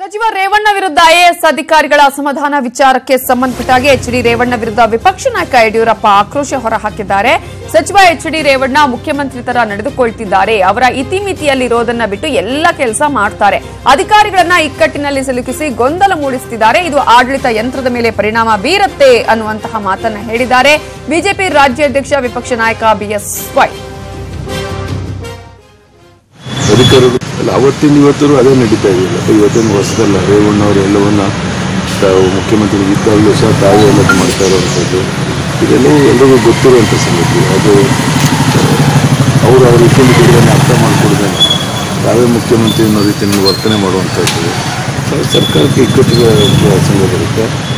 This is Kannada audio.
ಸಚಿವ ರೇವಣ್ಣ ವಿರುದ್ಧ ಐಎಎಸ್ ಅಧಿಕಾರಿಗಳ ಅಸಮಾಧಾನ ವಿಚಾರಕ್ಕೆ ಸಂಬಂಧಪಟ್ಟಾಗಿ ಎಚ್ ಡಿ ರೇವಣ್ಣ ವಿರುದ್ಧ ವಿಪಕ್ಷ ನಾಯಕ ಯಡಿಯೂರಪ್ಪ ಆಕ್ರೋಶ ಹೊರಹಾಕಿದ್ದಾರೆ ಸಚಿವ ಎಚ್ ಡಿ ರೇವಣ್ಣ ಮುಖ್ಯಮಂತ್ರಿ ತರ ನಡೆದುಕೊಳ್ತಿದ್ದಾರೆ ಅವರ ಇತಿಮಿತಿಯಲ್ಲಿರೋದನ್ನ ಬಿಟ್ಟು ಎಲ್ಲ ಕೆಲಸ ಮಾಡ್ತಾರೆ ಅಧಿಕಾರಿಗಳನ್ನ ಇಕ್ಕಟ್ಟಿನಲ್ಲಿ ಸಿಲುಕಿಸಿ ಗೊಂದಲ ಮೂಡಿಸುತ್ತಿದ್ದಾರೆ ಇದು ಆಡಳಿತ ಯಂತ್ರದ ಮೇಲೆ ಪರಿಣಾಮ ಬೀರುತ್ತೆ ಅನ್ನುವಂತಹ ಮಾತನ್ನ ಹೇಳಿದ್ದಾರೆ ಬಿಜೆಪಿ ರಾಜ್ಯಾಧ್ಯಕ್ಷ ವಿಪಕ್ಷ ನಾಯಕ ಬಿಎಸ್ ವೈ ಅಧಿಕಾರಿಗಳು ಅಲ್ಲ ಅವತ್ತಿನ ಇವತ್ತರೂ ಅದೇ ನಡೀತಾ ಇದೆಯಲ್ಲ ಇವತ್ತೇನು ಹೊಸದಲ್ಲ ರೇವಣ್ಣ ಅವರು ಎಲ್ಲವನ್ನ ತಾವು ಮುಖ್ಯಮಂತ್ರಿ ಇದ್ದಾಗಲೂ ಸಹ ತಾವೇ ಎಲ್ಲ ಮಾಡ್ತಾ ಇರುವಂಥದ್ದು ಇದೆಲ್ಲವೂ ಎಲ್ರಿಗೂ ಗೊತ್ತಿರುವಂಥ ಸಂಗತಿ ಅದು ಅವರು ಅವ್ರ ಇತಿಮಿತಿಗಳನ್ನು ಅರ್ಥ ಮಾಡಿಕೊಡ್ದೇನೆ ತಾವೇ ಮುಖ್ಯಮಂತ್ರಿ ಅನ್ನೋ ರೀತಿಯಲ್ಲಿ ವರ್ತನೆ ಮಾಡುವಂಥದ್ದು ಸರ್ಕಾರಕ್ಕೆ ಇಕ್ಕಟ್ಟಿಗೆ ಸಂಘ ಬರುತ್ತೆ